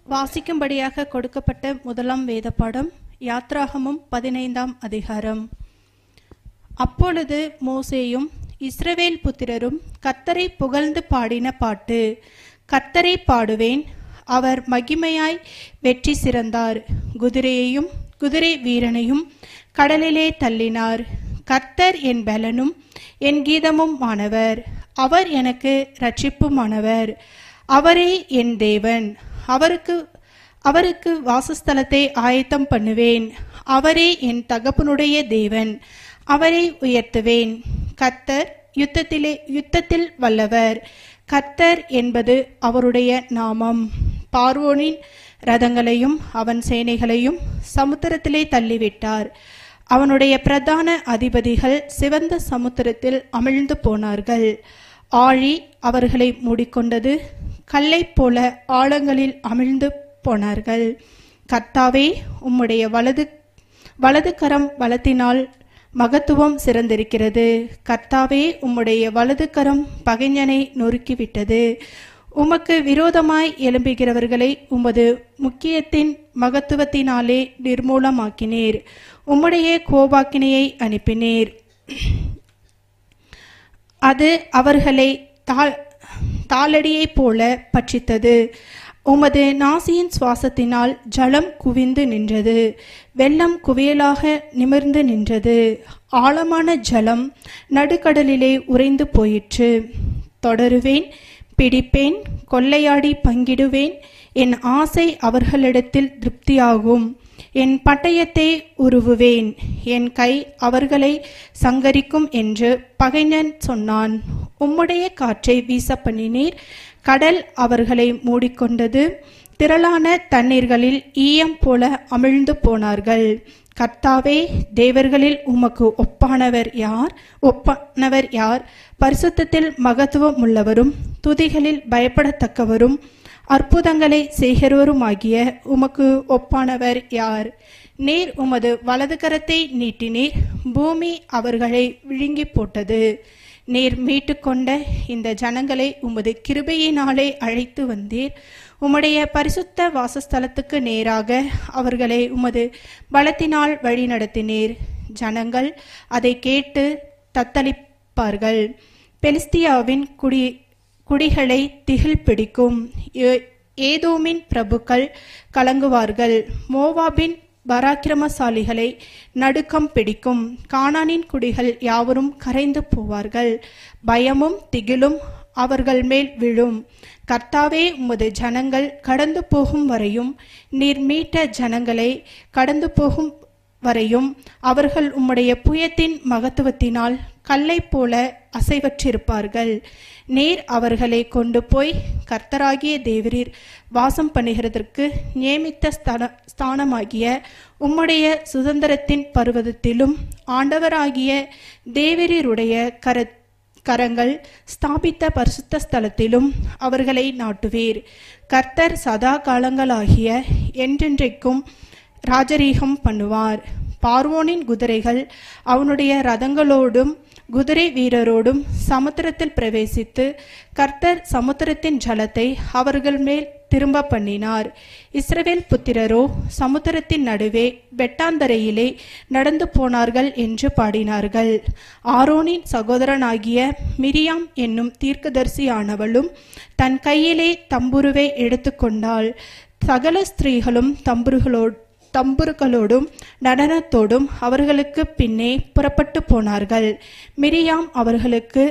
வாசிக்கும்படியாக கொடுக்கப்பட்ட முதலாம் வேத பாடம் யாத்ராகமும் பதினைந்தாம் அதிகாரம் அப்பொழுது மோசேயும் இஸ்ரவேல் புத்திரரும் கர்த்தரை புகழ்ந்து பாடின பாட்டு கர்த்தரை பாடுவேன் அவர் மகிமையாய் வெற்றி சிறந்தார் குதிரையையும் குதிரை வீரனையும் கடலிலே தள்ளினார் கர்த்தர் என் பலனும் என் கீதமும் ஆனவர் அவர் எனக்கு இரட்சிப்புமானவர் அவரே என் தேவன் அவருக்கு அவருக்கு வாசஸ்தலத்தை ஆயத்தம் பண்ணுவேன் அவரே என் தகப்பனுடைய தேவன் அவரை உயர்த்துவேன் கர்த்தர் யுத்தத்திலே யுத்தத்தில் வல்லவர் கர்த்தர் என்பது அவருடைய நாமம் பார்வோனின் ரதங்களையும் அவன் சேனைகளையும் சமுத்திரத்திலே தள்ளிவிட்டார் அவனுடைய பிரதான அதிபதிகள் சிவந்த சமுத்திரத்தில் அமிழ்ந்து போனார்கள் ஆழி அவர்களை மூடிக்கொண்டது கல்லைப் போல ஆழங்களில் அமிழ்ந்து போனார்கள் கர்த்தாவே உம்முடைய வலது வலது கரம் பலத்தினால் மகத்துவம் சிறந்திருக்கிறது கர்த்தாவே உம்முடைய வலது கரம் பகைஞனை நொறுக்கிவிட்டது உமக்கு விரோதமாய் எழும்புகிறவர்களை உமது முக்கியத்தின் மகத்துவத்தினாலே நிர்மூலமாக்கினீர் உம்முடைய கோபாக்கினையை அனுப்பினீர் அது அவர்களை தாழ் தாளடியைப் போல பட்சித்தது உமது நாசியின் சுவாசத்தினால் ஜலம் குவிந்து நின்றது வெள்ளம் குவியலாக நிமிர்ந்து நின்றது ஆழமான ஜலம் நடுக்கடலிலே உறைந்து போயிற்று தொடருவேன் பிடிப்பேன் கொள்ளையாடி பங்கிடுவேன் என் ஆசை அவர்களிடத்தில் திருப்தியாகும் என் பட்டயத்தை உருவுவேன் என் கை அவர்களை சங்கரிக்கும் என்று பகைஞன் சொன்னான் உம்முடைய காற்றை வீச பண்ணினீர் கடல் அவர்களை மூடிக்கொண்டது திரளான தண்ணீர்களில் ஈயம் போல அமிழ்ந்து போனார்கள் கர்த்தாவே தேவர்களில் உமக்கு ஒப்பானவர் யார் ஒப்பானவர் யார் பரிசுத்தத்தில் மகத்துவம் உள்ளவரும் துதிகளில் பயப்படத்தக்கவரும் அற்புதங்களை செய்கிறவருமாகிய உமக்கு ஒப்பானவர் யார் நீர் உமது வலது கரத்தை நீட்டினீர் பூமி அவர்களை விழுங்கி போட்டது நீர் மீட்டுக்கொண்ட இந்த ஜனங்களை உமது கிருபையினாலே அழைத்து வந்தீர் உம்முடைய பரிசுத்த வாசஸ்தலத்துக்கு நேராக அவர்களை உமது பலத்தினால் வழிநடத்தினீர் ஜனங்கள் அதை கேட்டு தத்தளிப்பார்கள் பெலிஸ்தியாவின் குடி குடிகளை திகில் பிடிக்கும் ஏ- ஏதோமின் பிரபுக்கள் கலங்குவார்கள் மோவாபின் பராக்கிரமசாலிகளை நடுக்கம் பிடிக்கும் கானானின் குடிகள் யாவரும் கரைந்து போவார்கள் பயமும் திகிலும் அவர்கள் மேல் விழும் கர்த்தாவே உமது ஜனங்கள் கடந்து போகும் வரையும் நீர் மீட்ட ஜனங்களை கடந்து போகும் வரையும் அவர்கள் உம்முடைய புயத்தின் மகத்துவத்தினால் கல்லைப் போல அசைவற்றிருப்பார்கள் நீர் அவர்களை கொண்டு போய் கர்த்தராகிய தேவரீர் வாசம் பண்ணுகிறதற்கு நியமித்த ஸ்தான ஸ்தானமாகிய உம்முடைய சுதந்திரத்தின் பர்வதத்திலும் ஆண்டவராகிய தேவரீருடைய கர கரங்கள் ஸ்தாபித்த பரிசுத்த ஸ்தலத்திலும் அவர்களை நாட்டுவீர் கர்த்தர் சதா காலங்களாகிய என்றென்றைக்கும் ராஜரீகம் பண்ணுவார் பார்வோனின் குதிரைகள் அவனுடைய ரதங்களோடும் குதிரை வீரரோடும் சமுத்திரத்தில் பிரவேசித்து கர்த்தர் சமுத்திரத்தின் ஜலத்தை அவர்கள் மேல் திரும்ப பண்ணினார் இஸ்ரவேல் புத்திரரோ சமுத்திரத்தின் நடுவே வெட்டாந்தரையிலே நடந்து போனார்கள் என்று பாடினார்கள் ஆரோனின் சகோதரனாகிய மிரியாம் என்னும் தீர்க்கதரிசியானவளும் தன் கையிலே தம்புருவை எடுத்துக்கொண்டாள் சகல ஸ்திரீகளும் தம்புருகளோடு தம்புருக்களோடும் நடனத்தோடும் அவர்களுக்கு பின்னே புறப்பட்டு போனார்கள் மிரியாம் அவர்களுக்கு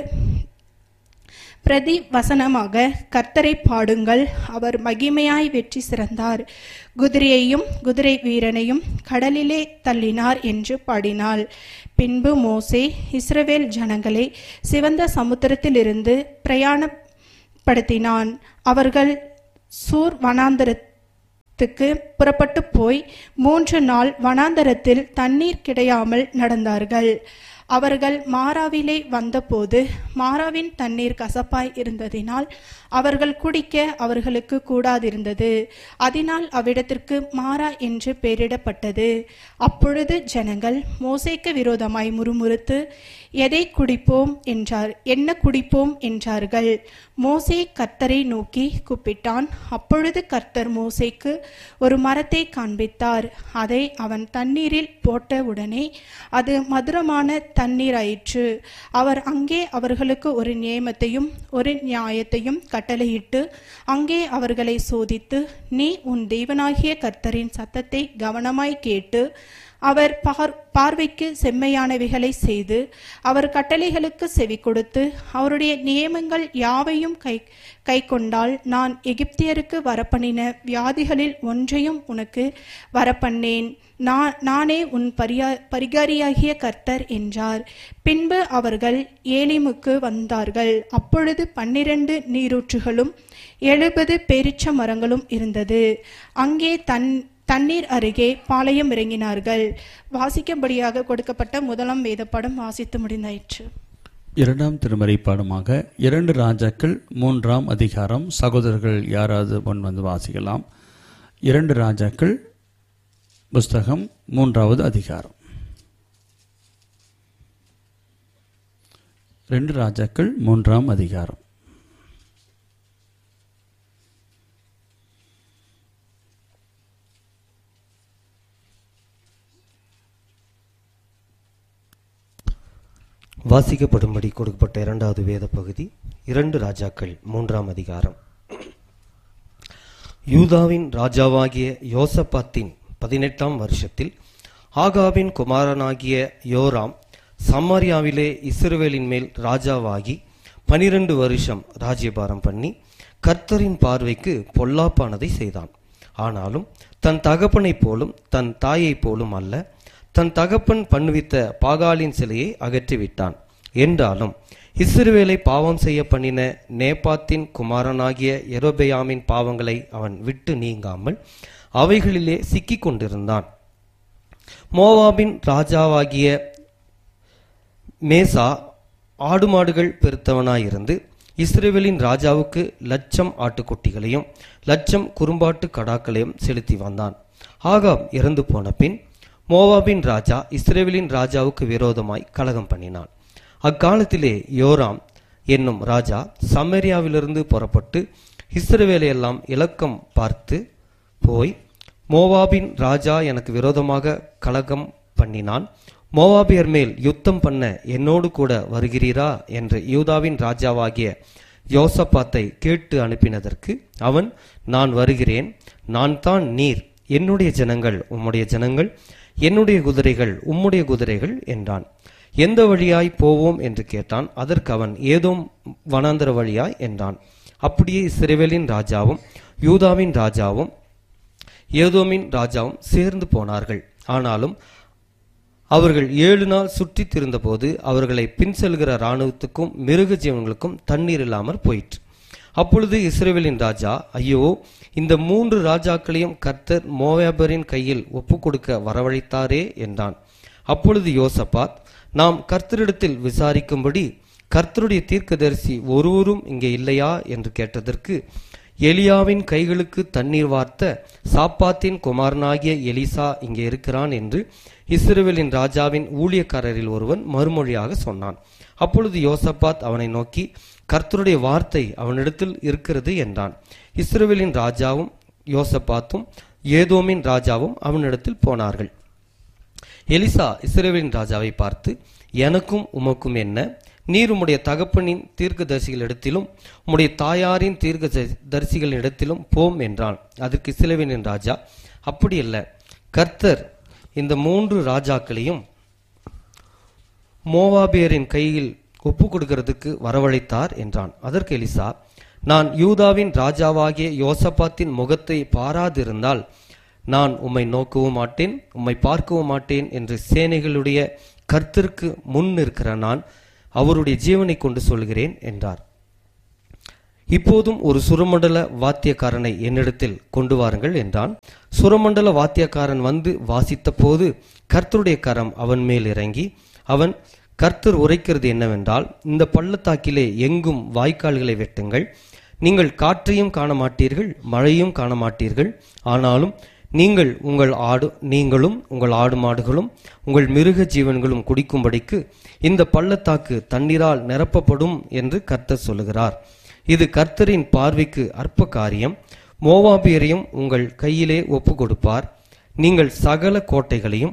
பிரதி வசனமாக கர்த்தரை பாடுங்கள் அவர் மகிமையாய் வெற்றி சிறந்தார் குதிரையையும் குதிரை வீரனையும் கடலிலே தள்ளினார் என்று பாடினாள் பின்பு மோசே இஸ்ரவேல் ஜனங்களை சிவந்த சமுத்திரத்திலிருந்து பிரயாணப்படுத்தினான் அவர்கள் சூர் வனாந்தரத்துக்கு புறப்பட்டு போய் மூன்று நாள் வனாந்தரத்தில் தண்ணீர் கிடையாமல் நடந்தார்கள் அவர்கள் மாராவிலே வந்தபோது மாராவின் தண்ணீர் கசப்பாய் இருந்ததினால் அவர்கள் குடிக்க அவர்களுக்கு கூடாதிருந்தது அதனால் அவ்விடத்திற்கு மாறா என்று பெயரிடப்பட்டது அப்பொழுது ஜனங்கள் மோசேக்கு விரோதமாய் முறுமுறுத்து எதை குடிப்போம் என்றார் என்ன குடிப்போம் என்றார்கள் மோசே கர்த்தரை நோக்கி கூப்பிட்டான் அப்பொழுது கர்த்தர் மோசேக்கு ஒரு மரத்தை காண்பித்தார் அதை அவன் தண்ணீரில் போட்ட உடனே அது மதுரமான தண்ணீராயிற்று அவர் அங்கே அவர்களுக்கு ஒரு நியமத்தையும் ஒரு நியாயத்தையும் கட்டளையிட்டு அங்கே அவர்களை சோதித்து நீ உன் தேவனாகிய கர்த்தரின் சத்தத்தை கவனமாய் கேட்டு அவர் பார் பார்வைக்கு செம்மையானவைகளை செய்து அவர் கட்டளைகளுக்கு செவி கொடுத்து அவருடைய நியமங்கள் யாவையும் கை கை கொண்டால் நான் எகிப்தியருக்கு வரப்பண்ணின வியாதிகளில் ஒன்றையும் உனக்கு வரப்பண்ணேன் நான் நானே உன் பரியா பரிகாரியாகிய கர்த்தர் என்றார் பின்பு அவர்கள் ஏலிமுக்கு வந்தார்கள் அப்பொழுது பன்னிரண்டு நீரூற்றுகளும் எழுபது பேரிச்ச மரங்களும் இருந்தது அங்கே தன் தண்ணீர் அருகே பாளையம் இறங்கினார்கள் வாசிக்கும்படியாக கொடுக்கப்பட்ட முதலாம் வேதப்படம் வாசித்து முடிந்தாயிற்று இரண்டாம் திருமறை பாடமாக இரண்டு ராஜாக்கள் மூன்றாம் அதிகாரம் சகோதரர்கள் யாராவது முன் வந்து வாசிக்கலாம் இரண்டு ராஜாக்கள் புஸ்தகம் மூன்றாவது அதிகாரம் ரெண்டு ராஜாக்கள் மூன்றாம் அதிகாரம் வாசிக்கப்படும்படி கொடுக்கப்பட்ட இரண்டாவது வேத பகுதி இரண்டு ராஜாக்கள் மூன்றாம் அதிகாரம் யூதாவின் ராஜாவாகிய யோசபாத்தின் பதினெட்டாம் வருஷத்தில் ஆகாபின் குமாரனாகிய யோராம் சமாரியாவிலே இஸ்ரவேலின் மேல் ராஜாவாகி பனிரெண்டு வருஷம் ராஜ்யபாரம் பண்ணி கர்த்தரின் பார்வைக்கு பொல்லாப்பானதை செய்தான் ஆனாலும் தன் தகப்பனைப் போலும் தன் தாயைப் போலும் அல்ல தன் தகப்பன் பண்ணுவித்த பாகாலின் சிலையை அகற்றிவிட்டான் என்றாலும் இஸ்ரவேலை பாவம் செய்ய பண்ணின நேபாத்தின் குமாரனாகிய எரோபெயாமின் பாவங்களை அவன் விட்டு நீங்காமல் அவைகளிலே சிக்கிக் கொண்டிருந்தான் மோவாபின் ராஜாவாகிய மேசா ஆடு மாடுகள் பெருத்தவனாயிருந்து இஸ்ரேவேலின் ராஜாவுக்கு லட்சம் ஆட்டுக்குட்டிகளையும் லட்சம் குறும்பாட்டு கடாக்களையும் செலுத்தி வந்தான் ஆகாப் இறந்து போன பின் மோவாபின் ராஜா இஸ்ரேவேலின் ராஜாவுக்கு விரோதமாய் கலகம் பண்ணினான் அக்காலத்திலே யோராம் என்னும் ராஜா சமரியாவிலிருந்து புறப்பட்டு இஸ்ரவேலையெல்லாம் இலக்கம் பார்த்து போய் மோவாபின் ராஜா எனக்கு விரோதமாக கலகம் பண்ணினான் மோவாபியர் மேல் யுத்தம் பண்ண என்னோடு கூட வருகிறீரா என்று யூதாவின் ராஜாவாகிய யோசப்பாத்தை கேட்டு அனுப்பினதற்கு அவன் நான் வருகிறேன் நான் தான் நீர் என்னுடைய ஜனங்கள் உம்முடைய ஜனங்கள் என்னுடைய குதிரைகள் உம்முடைய குதிரைகள் என்றான் எந்த வழியாய் போவோம் என்று கேட்டான் அதற்கு அவன் ஏதோம் வனாந்தர வழியாய் என்றான் அப்படியே இஸ்ரவேலின் ராஜாவும் யூதாவின் ராஜாவும் ஏதோமின் ராஜாவும் சேர்ந்து போனார்கள் ஆனாலும் அவர்கள் ஏழு நாள் சுற்றித் திருந்தபோது அவர்களை பின் செல்கிற இராணுவத்துக்கும் மிருக ஜீவன்களுக்கும் தண்ணீர் இல்லாமற் போயிற்று அப்பொழுது இஸ்ரேவேலின் ராஜா ஐயோ இந்த மூன்று ராஜாக்களையும் கர்த்தர் மோவாபரின் கையில் ஒப்பு கொடுக்க வரவழைத்தாரே என்றான் அப்பொழுது யோசபாத் நாம் கர்த்தரிடத்தில் விசாரிக்கும்படி கர்த்தருடைய தீர்க்கதரிசி ஒருவரும் இங்கே இல்லையா என்று கேட்டதற்கு எலியாவின் கைகளுக்கு தண்ணீர் வார்த்த சாப்பாத்தின் குமாரனாகிய எலிசா இங்கே இருக்கிறான் என்று இஸ்ரவேலின் ராஜாவின் ஊழியக்காரரில் ஒருவன் மறுமொழியாக சொன்னான் அப்பொழுது யோசபாத் அவனை நோக்கி கர்த்தருடைய வார்த்தை அவனிடத்தில் இருக்கிறது என்றான் இஸ்ரவேலின் ராஜாவும் யோசபாத்தும் ஏதோமின் ராஜாவும் அவனிடத்தில் போனார்கள் எலிசா இஸ்ரவேலின் ராஜாவை பார்த்து எனக்கும் உமக்கும் என்ன நீர் உம்முடைய தகப்பனின் தீர்க்கதரிசிகளிடத்திலும் உம்முடைய தாயாரின் தீர்க்க தரிசிகளிடத்திலும் போம் என்றான் அதற்கு இஸ்ரவேலின் ராஜா அப்படியல்ல கர்த்தர் இந்த மூன்று ராஜாக்களையும் மோவாபியரின் கையில் ஒப்பு கொடுக்கிறதுக்கு வரவழைத்தார் என்றான் அதற்கு எலிசா நான் யூதாவின் ராஜாவாகிய யோசபாத்தின் முகத்தை பாராதிருந்தால் நான் உம்மை நோக்கவும் மாட்டேன் உம்மை பார்க்கவும் மாட்டேன் என்று சேனைகளுடைய கர்த்தருக்கு முன் இருக்கிற நான் அவருடைய ஜீவனை கொண்டு சொல்கிறேன் என்றார் இப்போதும் ஒரு சுரமண்டல வாத்தியக்காரனை என்னிடத்தில் கொண்டு வாருங்கள் என்றான் சுரமண்டல வாத்தியக்காரன் வந்து வாசித்த போது கர்த்தருடைய கரம் அவன் மேல் இறங்கி அவன் கர்த்தர் உரைக்கிறது என்னவென்றால் இந்த பள்ளத்தாக்கிலே எங்கும் வாய்க்கால்களை வெட்டுங்கள் நீங்கள் காற்றையும் காண மாட்டீர்கள் மழையும் காண மாட்டீர்கள் ஆனாலும் நீங்கள் உங்கள் ஆடு நீங்களும் உங்கள் ஆடு மாடுகளும் உங்கள் மிருக ஜீவன்களும் குடிக்கும்படிக்கு இந்த பள்ளத்தாக்கு தண்ணீரால் நிரப்பப்படும் என்று கர்த்தர் சொல்லுகிறார் இது கர்த்தரின் பார்வைக்கு அற்ப காரியம் மோவாபியரையும் உங்கள் கையிலே ஒப்பு கொடுப்பார் நீங்கள் சகல கோட்டைகளையும்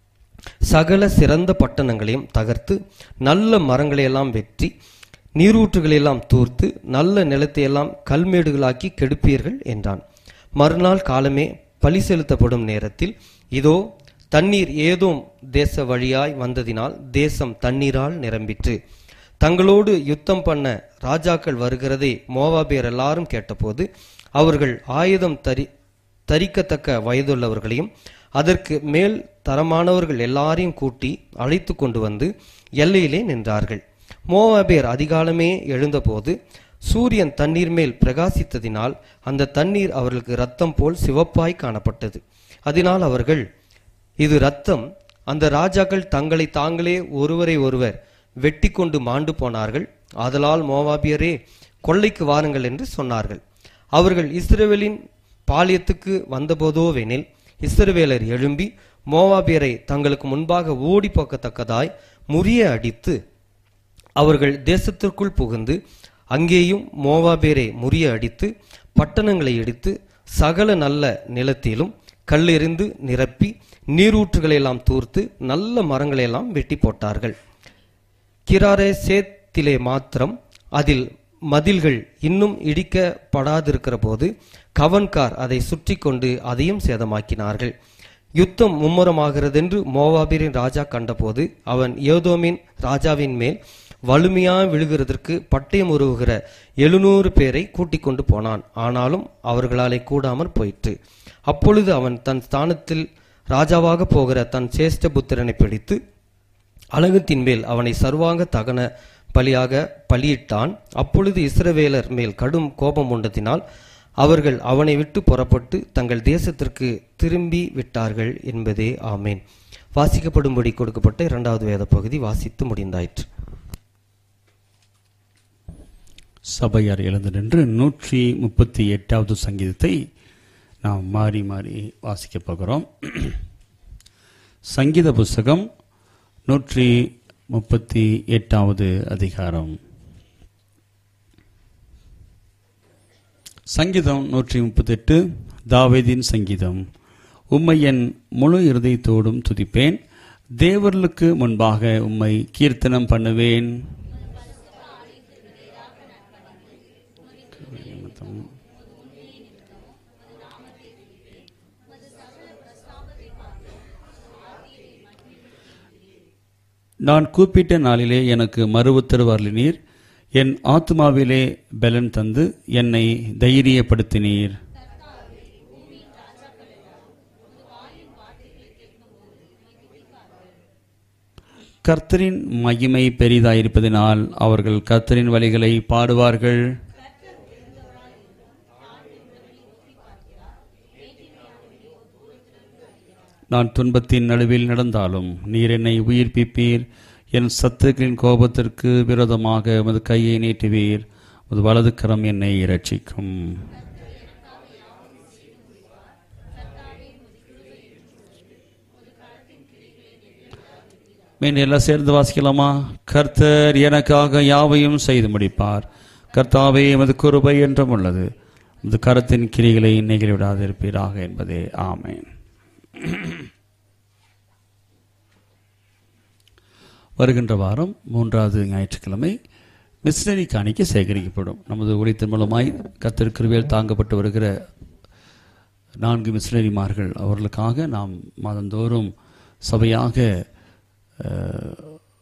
சகல சிறந்த பட்டணங்களையும் தகர்த்து நல்ல மரங்களையெல்லாம் வெற்றி நீரூற்றுகளையெல்லாம் தூர்த்து நல்ல நிலத்தையெல்லாம் கல்மேடுகளாக்கி கெடுப்பீர்கள் என்றான் மறுநாள் காலமே பலி செலுத்தப்படும் நேரத்தில் இதோ தண்ணீர் ஏதோ தேச வழியாய் வந்ததினால் தேசம் தண்ணீரால் நிரம்பிற்று தங்களோடு யுத்தம் பண்ண ராஜாக்கள் வருகிறதை மோவாபியர் எல்லாரும் கேட்டபோது அவர்கள் ஆயுதம் தரி தரிக்கத்தக்க வயதுள்ளவர்களையும் அதற்கு மேல் தரமானவர்கள் எல்லாரையும் கூட்டி அழைத்து கொண்டு வந்து எல்லையிலே நின்றார்கள் மோவாபியர் அதிகாலமே எழுந்தபோது சூரியன் தண்ணீர் மேல் பிரகாசித்ததினால் அந்த தண்ணீர் அவர்களுக்கு ரத்தம் போல் சிவப்பாய் காணப்பட்டது அதனால் அவர்கள் இது ரத்தம் அந்த ராஜாக்கள் தங்களை தாங்களே ஒருவரை ஒருவர் வெட்டி கொண்டு மாண்டு போனார்கள் ஆதலால் மோவாபியரே கொள்ளைக்கு வாருங்கள் என்று சொன்னார்கள் அவர்கள் இஸ்ரவேலின் பாளையத்துக்கு வந்தபோதோவெனில் இஸ்ரவேலர் எழும்பி மோவாபியரை தங்களுக்கு முன்பாக ஓடி போக்கத்தக்கதாய் முறிய அடித்து அவர்கள் தேசத்திற்குள் புகுந்து அங்கேயும் மோவாபேரை முறிய அடித்து பட்டணங்களை இடித்து சகல நல்ல நிலத்திலும் கல்லெறிந்து நிரப்பி நீரூற்றுகளை எல்லாம் தூர்த்து நல்ல மரங்களை எல்லாம் வெட்டி போட்டார்கள் கிராரே சேத்திலே மாத்திரம் அதில் மதில்கள் இன்னும் இடிக்கப்படாதிருக்கிற போது கவன்கார் அதை சுற்றி கொண்டு அதையும் சேதமாக்கினார்கள் யுத்தம் மும்முரமாகிறதென்று மோவாபிரின் ராஜா கண்டபோது அவன் ஏதோமின் ராஜாவின் மேல் வலிமையாய் விழுகிறதற்கு பட்டயம் உருவுகிற எழுநூறு பேரை கூட்டிக் கொண்டு போனான் ஆனாலும் அவர்களாலே கூடாமற் போயிற்று அப்பொழுது அவன் தன் ஸ்தானத்தில் ராஜாவாக போகிற தன் சேஷ்ட புத்திரனை பிடித்து அலகத்தின் மேல் அவனை சர்வாங்க தகன பலியாக பலியிட்டான் அப்பொழுது இஸ்ரவேலர் மேல் கடும் கோபம் உண்டதினால் அவர்கள் அவனை விட்டு புறப்பட்டு தங்கள் தேசத்திற்கு திரும்பி விட்டார்கள் என்பதே ஆமேன் வாசிக்கப்படும்படி கொடுக்கப்பட்ட இரண்டாவது வேத பகுதி வாசித்து முடிந்தாயிற்று சபையார் எழுந்து நின்று நூற்றி முப்பத்தி எட்டாவது சங்கீதத்தை நாம் மாறி மாறி வாசிக்கப் போகிறோம் சங்கீத புஸ்தகம் நூற்றி முப்பத்தி எட்டாவது அதிகாரம் சங்கீதம் நூற்றி முப்பத்தெட்டு தாவீதின் சங்கீதம் உம்மை என் முழு இருதயத்தோடும் துதிப்பேன் தேவர்களுக்கு முன்பாக உம்மை கீர்த்தனம் பண்ணுவேன் நான் கூப்பிட்ட நாளிலே எனக்கு மறு உத்தரவு அருளினீர் என் ஆத்மாவிலே பலன் தந்து என்னை தைரியப்படுத்தினீர் கர்த்தரின் மகிமை பெரிதாயிருப்பதினால் அவர்கள் கர்த்தரின் வழிகளை பாடுவார்கள் நான் துன்பத்தின் நடுவில் நடந்தாலும் நீர் என்னை உயிர்ப்பிப்பீர் என் சத்துக்களின் கோபத்திற்கு விரோதமாக உமது கையை நீட்டுவீர் உமது வலது கரம் என்னை இரட்சிக்கும் மீன் எல்லாம் சேர்ந்து வாசிக்கலாமா கர்த்தர் எனக்காக யாவையும் செய்து முடிப்பார் கர்த்தாவே எமது குருபை என்றும் உள்ளது உமது கரத்தின் கிரிகளை நெகிழ விடாதிருப்பீராக என்பதே ஆமேன் வருகின்ற வாரம் மூன்றாவது ஞாயிற்றுக்கிழமை மிஷினரி காணிக்க சேகரிக்கப்படும் நமது ஊழியத்தின் மூலமாய் கர்த்தர் கிருபையில் தாங்கப்பட்டு வருகிற நான்கு மிஷினரிமார்கள் அவர்களுக்காக நாம் மாதந்தோறும் சபையாக அஹ்,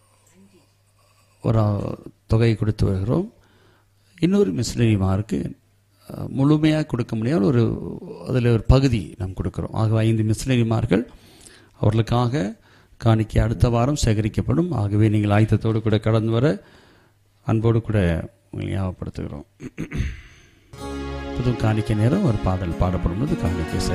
ஒரு தொகை கொடுத்து வருகிறோம் இன்னொரு மிஷினரிமாருக்கு அஹ், முழுமையாக கொடுக்க முடியாத ஒரு அதில் ஒரு பகுதி நாம் கொடுக்கிறோம் ஆகவே ஐந்து மிஷினரிமார்கள் அவர்களுக்காக காணிக்கை அடுத்த வாரம் சேகரிக்கப்படும் ஆகவே நீங்கள் ஆயத்தத்தோடு கூட கடந்து வர அன்போடு கூட உங்களை ஞாபகப்படுத்துகிறோம் புது காணிக்கை நேரம் ஒரு பாடல் பாடப்படும் போது காணிக்கை சே-